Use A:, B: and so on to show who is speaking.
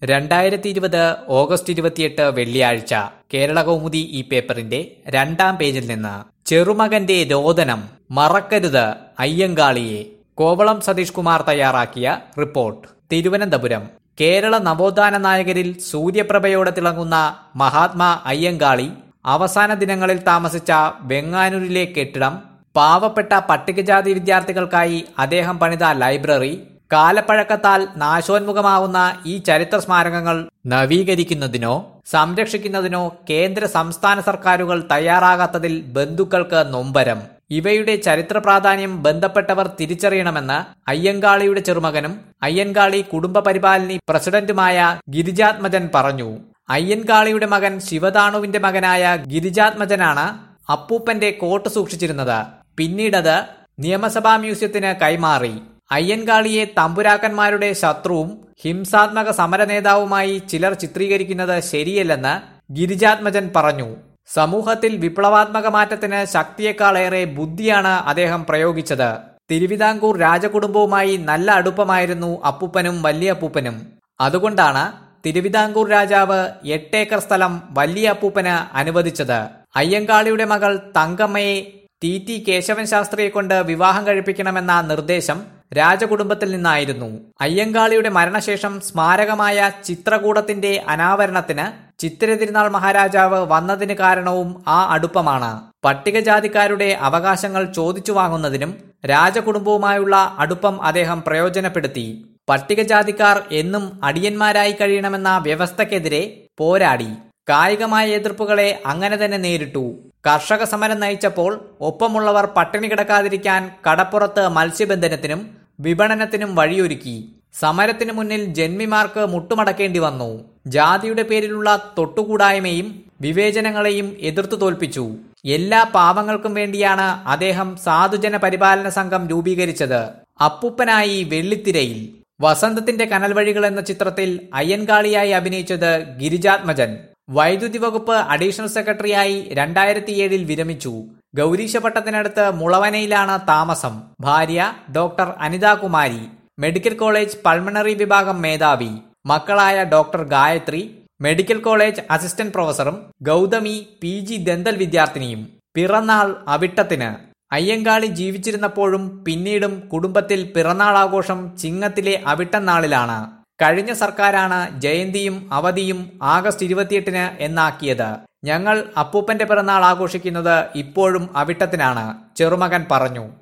A: രണ്ടായിരത്തി ഇരുപത് ഓഗസ്റ്റ് ഇരുപത്തിയെട്ട് വെള്ളിയാഴ്ച കേരള കൗമുദി ഈ പേപ്പറിന്റെ രണ്ടാം പേജിൽ നിന്ന് ചെറുമകന്റെ രോദനം മറക്കരുത് അയ്യങ്കാളിയെ കോവളം സതീഷ് കുമാർ തയ്യാറാക്കിയ റിപ്പോർട്ട് തിരുവനന്തപുരം കേരള നവോത്ഥാന നായകരിൽ സൂര്യപ്രഭയോടെ തിളങ്ങുന്ന മഹാത്മാ അയ്യങ്കാളി അവസാന ദിനങ്ങളിൽ താമസിച്ച വെങ്ങാനൂരിലെ കെട്ടിടം പാവപ്പെട്ട പട്ടികജാതി വിദ്യാർത്ഥികൾക്കായി അദ്ദേഹം പണിത ലൈബ്രറി കാലപ്പഴക്കത്താൽ നാശോന്മുഖമാവുന്ന ഈ ചരിത്ര സ്മാരകങ്ങൾ നവീകരിക്കുന്നതിനോ സംരക്ഷിക്കുന്നതിനോ കേന്ദ്ര സംസ്ഥാന സർക്കാരുകൾ തയ്യാറാകാത്തതിൽ ബന്ധുക്കൾക്ക് നൊമ്പരം ഇവയുടെ ചരിത്ര പ്രാധാന്യം ബന്ധപ്പെട്ടവർ തിരിച്ചറിയണമെന്ന് അയ്യങ്കാളിയുടെ ചെറുമകനും അയ്യൻകാളി കുടുംബ പരിപാലനി പ്രസിഡന്റുമായ ഗിരിജാത്മജൻ പറഞ്ഞു അയ്യൻകാളിയുടെ മകൻ ശിവതാണുവിന്റെ മകനായ ഗിരിജാത്മജനാണ് അപ്പൂപ്പന്റെ കോട്ട് സൂക്ഷിച്ചിരുന്നത് പിന്നീടത് നിയമസഭാ മ്യൂസിയത്തിന് കൈമാറി അയ്യൻകാളിയെ തമ്പുരാക്കന്മാരുടെ ശത്രുവും ഹിംസാത്മക സമര നേതാവുമായി ചിലർ ചിത്രീകരിക്കുന്നത് ശരിയല്ലെന്ന് ഗിരിജാത്മജൻ പറഞ്ഞു സമൂഹത്തിൽ വിപ്ലവാത്മക മാറ്റത്തിന് ശക്തിയേക്കാളേറെ ബുദ്ധിയാണ് അദ്ദേഹം പ്രയോഗിച്ചത് തിരുവിതാംകൂർ രാജകുടുംബവുമായി നല്ല അടുപ്പമായിരുന്നു അപ്പൂപ്പനും വല്യപ്പൂപ്പനും അതുകൊണ്ടാണ് തിരുവിതാംകൂർ രാജാവ് എട്ടേക്കർ സ്ഥലം വലിയ അപ്പൂപ്പന് അനുവദിച്ചത് അയ്യങ്കാളിയുടെ മകൾ തങ്കമ്മയെ ടി ടി കേശവൻ ശാസ്ത്രിയെ കൊണ്ട് വിവാഹം കഴിപ്പിക്കണമെന്ന നിർദ്ദേശം രാജകുടുംബത്തിൽ നിന്നായിരുന്നു അയ്യങ്കാളിയുടെ മരണശേഷം സ്മാരകമായ ചിത്രകൂടത്തിന്റെ അനാവരണത്തിന് ചിത്തിര തിരുനാൾ മഹാരാജാവ് വന്നതിന് കാരണവും ആ അടുപ്പമാണ് പട്ടികജാതിക്കാരുടെ അവകാശങ്ങൾ ചോദിച്ചു വാങ്ങുന്നതിനും രാജകുടുംബവുമായുള്ള അടുപ്പം അദ്ദേഹം പ്രയോജനപ്പെടുത്തി പട്ടികജാതിക്കാർ എന്നും അടിയന്മാരായി കഴിയണമെന്ന വ്യവസ്ഥക്കെതിരെ പോരാടി കായികമായ എതിർപ്പുകളെ അങ്ങനെ തന്നെ നേരിട്ടു കർഷക സമരം നയിച്ചപ്പോൾ ഒപ്പമുള്ളവർ പട്ടിണി കിടക്കാതിരിക്കാൻ കടപ്പുറത്ത് മത്സ്യബന്ധനത്തിനും വിപണനത്തിനും വഴിയൊരുക്കി സമരത്തിനു മുന്നിൽ ജന്മിമാർക്ക് മുട്ടുമടക്കേണ്ടി വന്നു ജാതിയുടെ പേരിലുള്ള തൊട്ടുകൂടായ്മയും വിവേചനങ്ങളെയും എതിർത്തു തോൽപ്പിച്ചു എല്ലാ പാവങ്ങൾക്കും വേണ്ടിയാണ് അദ്ദേഹം സാധുജന പരിപാലന സംഘം രൂപീകരിച്ചത് അപ്പൂപ്പനായി വെള്ളിത്തിരയിൽ വസന്തത്തിന്റെ കനൽ വഴികൾ എന്ന ചിത്രത്തിൽ അയ്യൻകാളിയായി അഭിനയിച്ചത് ഗിരിജാത്മജൻ വൈദ്യുതി വകുപ്പ് അഡീഷണൽ സെക്രട്ടറിയായി രണ്ടായിരത്തി ഏഴിൽ വിരമിച്ചു ഗൗരീശപട്ടത്തിനടുത്ത് മുളവനയിലാണ് താമസം ഭാര്യ doctor Anithakumari medical college pulmonary വിഭാഗം മേധാവി മക്കളായ doctor Gayathri medical college assistant പ്രൊഫസറും ഗൗതമി പി ജി ദന്തൽ വിദ്യാർത്ഥിനിയും പിറന്നാൾ അവിട്ടത്തിന് അയ്യങ്കാളി ജീവിച്ചിരുന്നപ്പോഴും പിന്നീടും കുടുംബത്തിൽ പിറന്നാൾ ആഘോഷം ചിങ്ങത്തിലെ അവിട്ടം നാളിലാണ് കഴിഞ്ഞ സർക്കാരാണ് ജയന്തിയും അവധിയും ആഗസ്റ്റ് ഇരുപത്തിയെട്ടിന് എന്നാക്കിയത് ഞങ്ങൾ അപ്പൂപ്പന്റെ പിറന്നാൾ ആഘോഷിക്കുന്നത് ഇപ്പോഴും അവിട്ടത്തിനാണ് ചെറുമകൻ പറഞ്ഞു